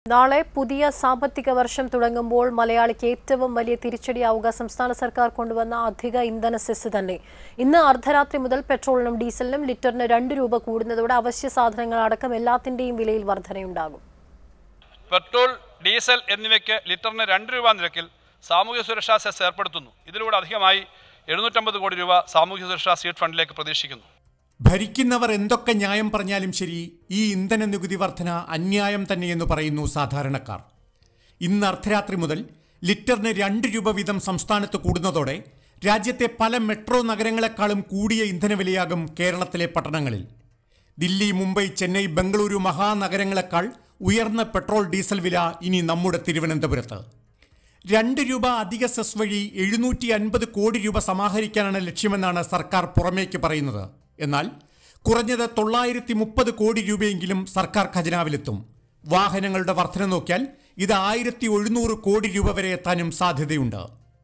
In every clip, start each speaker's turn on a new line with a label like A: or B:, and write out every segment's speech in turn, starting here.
A: നാളെ പുതിയ സാമ്പത്തിക വർഷം തുടങ്ങുമ്പോൾ മലയാളിക്ക് ഏറ്റവും വലിയ തിരിച്ചടിയാവുക സംസ്ഥാന സർക്കാർ കൊണ്ടുവന്ന അധിക ഇന്ധന സെസ് തന്നെ ഇന്ന് അർദ്ധരാത്രി മുതൽ പെട്രോളിനും ഡീസലിനും ലിറ്ററിന് രണ്ട് രൂപ കൂടുന്നതോടെ അവശ്യ സാധനങ്ങൾ അടക്കം എല്ലാത്തിന്റെയും വിലയിൽ വർധനയുണ്ടാകും
B: പെട്രോൾ ഡീസൽ എന്നിവയ്ക്ക് ലിറ്ററിന് രണ്ട് രൂപ നിരക്കിൽ സാമൂഹ്യ സുരക്ഷാ സെസ് ഏർപ്പെടുത്തുന്നു ഇതിലൂടെ അധികമായി എഴുന്നൂറ്റമ്പത് കോടി രൂപ സാമൂഹ്യ സുരക്ഷാ സീറ്റ് ഫണ്ടിലേക്ക് പ്രതീക്ഷിക്കുന്നു
C: ഭരിക്കുന്നവർ എന്തൊക്കെ ന്യായം പറഞ്ഞാലും ശരി ഈ ഇന്ധന നികുതി വർധന അന്യായം തന്നെയെന്ന് പറയുന്നു സാധാരണക്കാർ ഇന്ന് അർദ്ധരാത്രി മുതൽ ലിറ്ററിന് രണ്ട് രൂപ വീതം സംസ്ഥാനത്ത് കൂടുന്നതോടെ രാജ്യത്തെ പല മെട്രോ നഗരങ്ങളെക്കാളും കൂടിയ ഇന്ധനവിലയാകും കേരളത്തിലെ പട്ടണങ്ങളിൽ ദില്ലി മുംബൈ ചെന്നൈ ബംഗളൂരു മഹാനഗരങ്ങളെക്കാൾ ഉയർന്ന പെട്രോൾ ഡീസൽ വില ഇനി നമ്മുടെ തിരുവനന്തപുരത്ത് രണ്ട് രൂപ അധിക സെസ് വഴി എഴുന്നൂറ്റി അൻപത് കോടി രൂപ സമാഹരിക്കാനാണ് ലക്ഷ്യമെന്നാണ് സർക്കാർ പുറമേക്ക് പറയുന്നത് എന്നാൽ കുറഞ്ഞത് തൊള്ളായിരത്തി മുപ്പത് കോടി രൂപയെങ്കിലും സർക്കാർ ഖജനാവിലെത്തും വാഹനങ്ങളുടെ വർധന നോക്കിയാൽ ഇത് ആയിരത്തി എഴുന്നൂറ് കോടി രൂപ വരെ എത്താനും സാധ്യതയുണ്ട്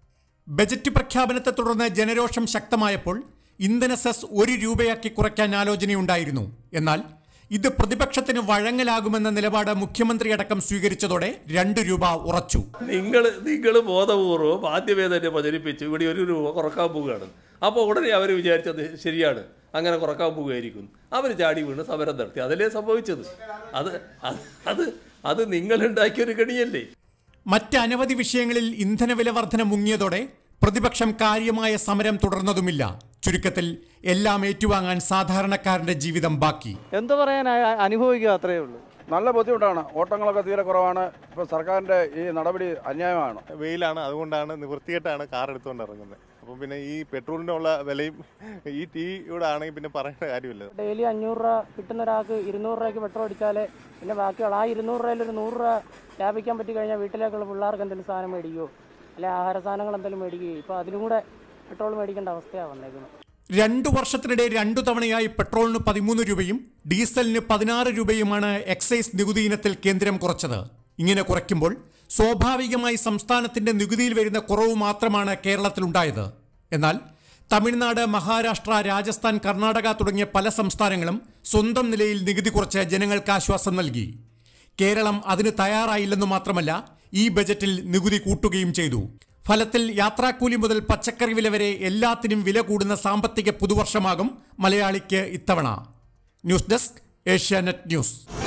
C: ബജറ്റ് പ്രഖ്യാപനത്തെ തുടർന്ന് ജനരോഷം ശക്തമായപ്പോൾ ഇന്ധന സെസ് ഒരു രൂപയാക്കി കുറയ്ക്കാൻ ആലോചനയുണ്ടായിരുന്നു എന്നാൽ ഇത് പ്രതിപക്ഷത്തിന് വഴങ്ങലാകുമെന്ന നിലപാട് മുഖ്യമന്ത്രി അടക്കം സ്വീകരിച്ചതോടെ രണ്ട് രൂപ ഉറച്ചു
D: നിങ്ങൾ നിങ്ങൾ ബോധപൂർവ്വം ആദ്യമേ തന്നെ പ്രചരിപ്പിച്ചു ഇവിടെ ഒരു രൂപ കുറക്കാൻ പോവുകയാണ് അപ്പോൾ ഉടനെ അവർ വിചാരിച്ചത് ശരിയാണ് അങ്ങനെ കുറക്കാൻ പോവുകയായിരിക്കും അവർ ചാടി വീണ് സമരം നടത്തി അതല്ലേ സംഭവിച്ചത് അത് അത് അത് അത് നിങ്ങളുണ്ടാക്കിയൊരു കണിയല്ലേ
C: മറ്റനവധി വിഷയങ്ങളിൽ ഇന്ധനവില വർധന മുങ്ങിയതോടെ പ്രതിപക്ഷം കാര്യമായ സമരം തുടർന്നതുമില്ല ചുരുക്കത്തിൽ എല്ലാം ഏറ്റുവാങ്ങാൻ സാധാരണക്കാരന്റെ ജീവിതം ബാക്കി
E: എന്ത് പറയാൻ അനുഭവിക്കുക അത്രയേ ഉള്ളൂ
F: നല്ല ബുദ്ധിമുട്ടാണ് ഓട്ടങ്ങളൊക്കെ തീരെ കുറവാണ് ഇപ്പോൾ സർക്കാരിൻ്റെ ഈ നടപടി അന്യായമാണ്
G: വെയിലാണ് അതുകൊണ്ടാണ് നിവൃത്തികെട്ടാണ് കാർ എടുത്തുകൊണ്ട് ഇറങ്ങുന്നത് അപ്പം പിന്നെ ഈ പെട്രോളിൻ്റെ ഉള്ള വിലയും ഈ ടീയുടെ ആണെങ്കിൽ പിന്നെ പറയേണ്ട കാര്യമില്ല
H: ഡെയിലി അഞ്ഞൂറ് രൂപ കിട്ടുന്ന ഒരാൾക്ക് ഇരുന്നൂറ് രൂപയ്ക്ക് പെട്രോൾ അടിച്ചാലേ പിന്നെ ബാക്കിയുള്ള ആ ഇരുന്നൂറ് രൂപയിൽ ഒരു നൂറ് രൂപ ലാഭിക്കാൻ പറ്റി കഴിഞ്ഞാൽ വീട്ടിലേക്കുള്ള പിള്ളേർക്ക് എന്തെങ്കിലും സാധനം മേടിക്കുമോ അല്ലെ ആഹാര സാധനങ്ങൾ എന്തെങ്കിലും മേടിക്കുകയോ ഇപ്പോൾ അതിനും കൂടെ പെട്രോൾ മേടിക്കേണ്ട അവസ്ഥയാണ് വന്നേക്കുന്നത്
C: രണ്ടു വർഷത്തിനിടെ രണ്ടു തവണയായി പെട്രോളിന് പതിമൂന്ന് രൂപയും ഡീസലിന് പതിനാറ് രൂപയുമാണ് എക്സൈസ് നികുതി ഇനത്തിൽ കേന്ദ്രം കുറച്ചത് ഇങ്ങനെ കുറയ്ക്കുമ്പോൾ സ്വാഭാവികമായി സംസ്ഥാനത്തിന്റെ നികുതിയിൽ വരുന്ന കുറവ് മാത്രമാണ് കേരളത്തിലുണ്ടായത് എന്നാൽ തമിഴ്നാട് മഹാരാഷ്ട്ര രാജസ്ഥാൻ കർണാടക തുടങ്ങിയ പല സംസ്ഥാനങ്ങളും സ്വന്തം നിലയിൽ നികുതി കുറച്ച് ജനങ്ങൾക്ക് ആശ്വാസം നൽകി കേരളം അതിന് തയ്യാറായില്ലെന്നു മാത്രമല്ല ഈ ബജറ്റിൽ നികുതി കൂട്ടുകയും ചെയ്തു ഫലത്തിൽ യാത്രാക്കൂലി മുതൽ പച്ചക്കറി വില വരെ എല്ലാത്തിനും വില കൂടുന്ന സാമ്പത്തിക പുതുവർഷമാകും മലയാളിക്ക് ഇത്തവണ ന്യൂസ് ഡെസ്ക് ഏഷ്യാനെറ്റ് ന്യൂസ്